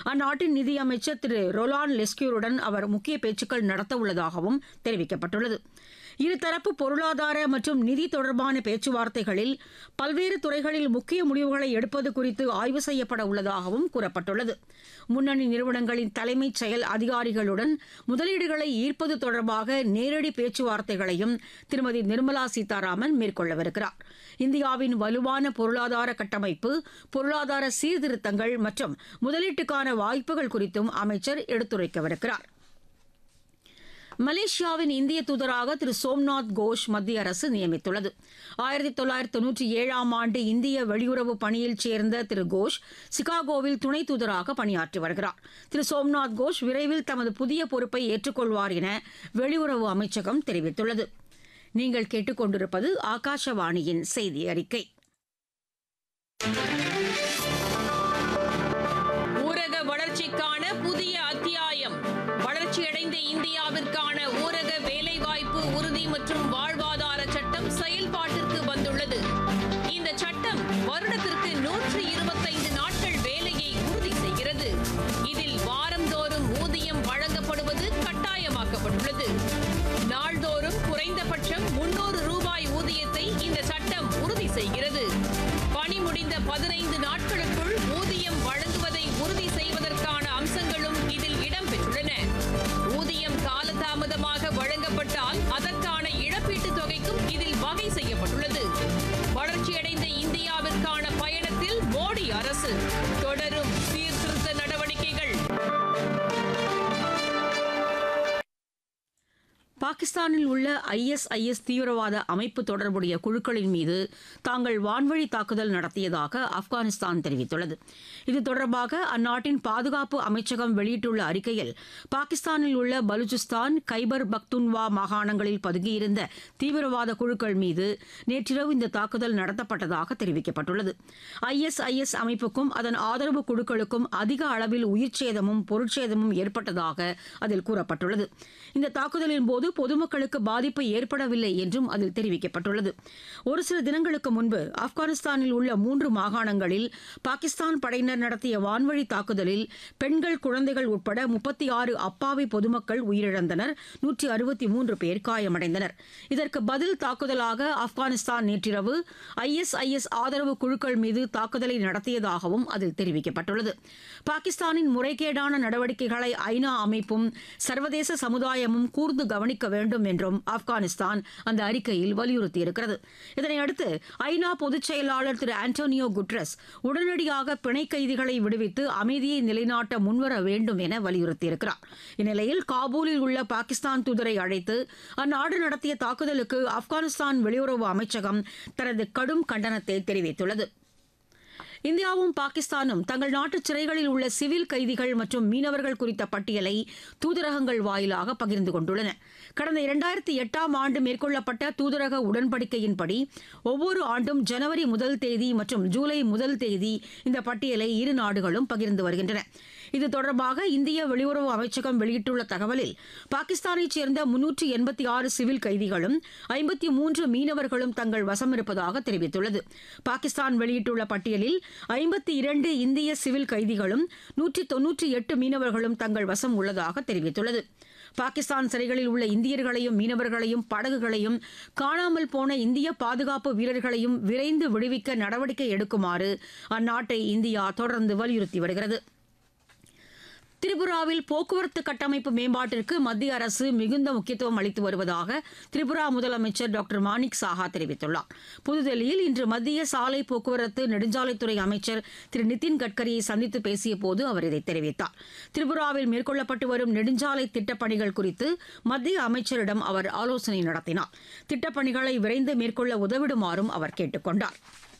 அந்நாட்டின் நிதியமைச்சர் திரு ரொலான் லெஸ்கியூருடன் அவர் முக்கிய பேச்சுக்கள் நடத்தவுள்ளதாகவும் தெரிவிக்கப்பட்டுள்ளது இருதரப்பு பொருளாதார மற்றும் நிதி தொடர்பான பேச்சுவார்த்தைகளில் பல்வேறு துறைகளில் முக்கிய முடிவுகளை எடுப்பது குறித்து ஆய்வு செய்யப்பட உள்ளதாகவும் கூறப்பட்டுள்ளது முன்னணி நிறுவனங்களின் தலைமைச் செயல் அதிகாரிகளுடன் முதலீடுகளை ஈர்ப்பது தொடர்பாக நேரடி பேச்சுவார்த்தைகளையும் திருமதி நிர்மலா சீதாராமன் மேற்கொள்ளவிருக்கிறார் இந்தியாவின் வலுவான பொருளாதார கட்டமைப்பு பொருளாதார சீர்திருத்தங்கள் மற்றும் முதலீட்டுக்கான வாய்ப்புகள் குறித்தும் அமைச்சர் எடுத்துரைக்கவிருக்கிறார் மலேசியாவின் இந்திய தூதராக திரு சோம்நாத் கோஷ் மத்திய அரசு நியமித்துள்ளது ஆயிரத்தி தொள்ளாயிரத்தி தொன்னூற்றி ஏழாம் ஆண்டு இந்திய வெளியுறவு பணியில் சேர்ந்த திரு கோஷ் சிகாகோவில் துணை தூதராக பணியாற்றி வருகிறார் திரு சோம்நாத் கோஷ் விரைவில் தமது புதிய பொறுப்பை ஏற்றுக்கொள்வார் என வெளியுறவு அமைச்சகம் தெரிவித்துள்ளது நீங்கள் கேட்டுக்கொண்டிருப்பது ஆகாஷவாணியின் செய்தி அறிக்கை ஊரக வளர்ச்சிக்கான புதிய அத்தியாயம் வளர்ச்சியடைந்த இந்தியாவிற்கான ஊரக வேலைவாய்ப்பு உறுதி மற்றும் வாழ்வாதார சட்டம் செயல்பாட்டிற்கு வந்துள்ளது இந்த சட்டம் வருடத்திற்கு நூற்று இருபத்தைந்து நாட்கள் வேலையை உறுதி செய்கிறது இதில் வாரந்தோறும் ஊதியம் வழங்கப்படுவது கட்டாயமாக்கப்பட்டுள்ளது நாள்தோறும் குறைந்தபட்சம் முன்னூறு ரூபாய் ஊதியத்தை இந்த சட்டம் உறுதி செய்கிறது பணி முடிந்த பதினைந்து நாட்களுக்குள் ஊதியம் வழங்குவதை உறுதி செய்வதற்கான அம்சங்களும் இதில் இடம்பெற்றுள்ளன ஊதியம் காலதாமதமாக வழங்கப்பட்டால் அதற்கான இழப்பீட்டுத் தொகைக்கும் இதில் வகை செய்யப்பட்டுள்ளது வளர்ச்சியடைந்த இந்தியாவிற்கான பயணத்தில் மோடி அரசு தொடரும் சீர்திருத்த நடவடிக்கைகள் பாகிஸ்தானில் உள்ள ஐஎஸ்ஐஎஸ் தீவிரவாத அமைப்பு தொடர்புடைய குழுக்களின் மீது தாங்கள் வான்வழி தாக்குதல் நடத்தியதாக ஆப்கானிஸ்தான் தெரிவித்துள்ளது இது தொடர்பாக அந்நாட்டின் பாதுகாப்பு அமைச்சகம் வெளியிட்டுள்ள அறிக்கையில் பாகிஸ்தானில் உள்ள பலுச்சிஸ்தான் கைபர் பக்துன்வா மாகாணங்களில் பதுங்கியிருந்த தீவிரவாத குழுக்கள் மீது நேற்றிரவு இந்த தாக்குதல் நடத்தப்பட்டதாக தெரிவிக்கப்பட்டுள்ளது ஐஎஸ்ஐஎஸ் அமைப்புக்கும் அதன் ஆதரவு குழுக்களுக்கும் அதிக அளவில் உயிர்ச்சேதமும் பொருட்சேதமும் ஏற்பட்டதாக அதில் கூறப்பட்டுள்ளது இந்த தாக்குதலின் போது பொதுமக்களுக்கு பாதிப்பு ஏற்படவில்லை என்றும் அதில் தெரிவிக்கப்பட்டுள்ளது ஒரு சில தினங்களுக்கு முன்பு ஆப்கானிஸ்தானில் உள்ள மூன்று மாகாணங்களில் பாகிஸ்தான் படையினர் நடத்திய வான்வழி தாக்குதலில் பெண்கள் குழந்தைகள் உட்பட முப்பத்தி ஆறு அப்பாவி பொதுமக்கள் உயிரிழந்தனர் நூற்றி அறுபத்தி மூன்று பேர் காயமடைந்தனர் இதற்கு பதில் தாக்குதலாக ஆப்கானிஸ்தான் நேற்றிரவு ஐஎஸ்ஐஎஸ் ஆதரவு குழுக்கள் மீது தாக்குதலை நடத்தியதாகவும் அதில் தெரிவிக்கப்பட்டுள்ளது பாகிஸ்தானின் முறைகேடான நடவடிக்கைகளை ஐநா அமைப்பும் சர்வதேச சமுதாயமும் கூர்ந்து கவனிக்க வேண்டும் என்றும் ஆப்கானிஸ்தான் அந்த அறிக்கையில் வலியுறுத்தியிருக்கிறது இதனையடுத்து ஐநா பொதுச் செயலாளர் திரு ஆண்டோனியோ குட்ரஸ் உடனடியாக பிணை கைதிகளை விடுவித்து அமைதியை நிலைநாட்ட முன்வர வேண்டும் என வலியுறுத்தியிருக்கிறார் இந்நிலையில் காபூலில் உள்ள பாகிஸ்தான் தூதரை அழைத்து அந்நாடு நடத்திய தாக்குதலுக்கு ஆப்கானிஸ்தான் வெளியுறவு அமைச்சகம் தனது கடும் கண்டனத்தை தெரிவித்துள்ளது இந்தியாவும் பாகிஸ்தானும் தங்கள் நாட்டு சிறைகளில் உள்ள சிவில் கைதிகள் மற்றும் மீனவர்கள் குறித்த பட்டியலை தூதரகங்கள் வாயிலாக பகிர்ந்து கொண்டுள்ளன கடந்த இரண்டாயிரத்தி எட்டாம் ஆண்டு மேற்கொள்ளப்பட்ட தூதரக உடன்படிக்கையின்படி ஒவ்வொரு ஆண்டும் ஜனவரி முதல் தேதி மற்றும் ஜூலை முதல் தேதி இந்த பட்டியலை இரு நாடுகளும் பகிர்ந்து வருகின்றன இது தொடர்பாக இந்திய வெளியுறவு அமைச்சகம் வெளியிட்டுள்ள தகவலில் பாகிஸ்தானைச் சேர்ந்த முன்னூற்று எண்பத்தி ஆறு சிவில் கைதிகளும் ஐம்பத்தி மூன்று மீனவர்களும் தங்கள் வசம் இருப்பதாக தெரிவித்துள்ளது பாகிஸ்தான் வெளியிட்டுள்ள பட்டியலில் ஐம்பத்தி இரண்டு இந்திய சிவில் கைதிகளும் நூற்றி தொன்னூற்றி எட்டு மீனவர்களும் தங்கள் வசம் உள்ளதாக தெரிவித்துள்ளது பாகிஸ்தான் சிறைகளில் உள்ள இந்தியர்களையும் மீனவர்களையும் படகுகளையும் காணாமல் போன இந்திய பாதுகாப்பு வீரர்களையும் விரைந்து விடுவிக்க நடவடிக்கை எடுக்குமாறு அந்நாட்டை இந்தியா தொடர்ந்து வலியுறுத்தி வருகிறது திரிபுராவில் போக்குவரத்து கட்டமைப்பு மேம்பாட்டிற்கு மத்திய அரசு மிகுந்த முக்கியத்துவம் அளித்து வருவதாக திரிபுரா முதலமைச்சர் டாக்டர் மாணிக் சாஹா தெரிவித்துள்ளார் புதுதில்லியில் இன்று மத்திய சாலை போக்குவரத்து நெடுஞ்சாலைத்துறை அமைச்சர் திரு நிதின் கட்கரியை சந்தித்து பேசிய போது அவர் இதை தெரிவித்தார் திரிபுராவில் மேற்கொள்ளப்பட்டு வரும் நெடுஞ்சாலை திட்டப்பணிகள் குறித்து மத்திய அமைச்சரிடம் அவர் ஆலோசனை நடத்தினார் திட்டப்பணிகளை விரைந்து மேற்கொள்ள உதவிடுமாறும் அவர் கேட்டுக் கொண்டார்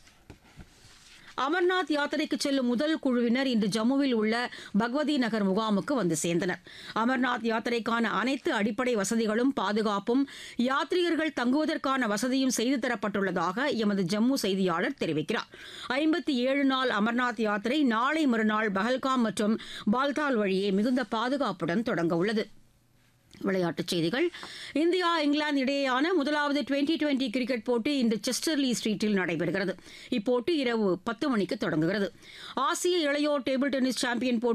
அமர்நாத் யாத்திரைக்கு செல்லும் முதல் குழுவினர் இன்று ஜம்முவில் உள்ள பகவதி நகர் முகாமுக்கு வந்து சேர்ந்தனர் அமர்நாத் யாத்திரைக்கான அனைத்து அடிப்படை வசதிகளும் பாதுகாப்பும் யாத்ரீகர்கள் தங்குவதற்கான வசதியும் செய்து தரப்பட்டுள்ளதாக எமது ஜம்மு செய்தியாளர் தெரிவிக்கிறார் ஐம்பத்தி ஏழு நாள் அமர்நாத் யாத்திரை நாளை மறுநாள் பஹல்காம் மற்றும் பால்தால் வழியே மிகுந்த பாதுகாப்புடன் தொடங்க உள்ளது விளையாட்டுச் செய்திகள் இந்தியா இங்கிலாந்து இடையேயான முதலாவது டுவெண்டி டுவெண்டி கிரிக்கெட் போட்டி இன்று செஸ்டர்லி ஸ்ட்ரீட்டில் நடைபெறுகிறது இப்போட்டி இரவு பத்து மணிக்கு தொடங்குகிறது ஆசிய இளையோர் டேபிள் டென்னிஸ் சாம்பியன் போட்டி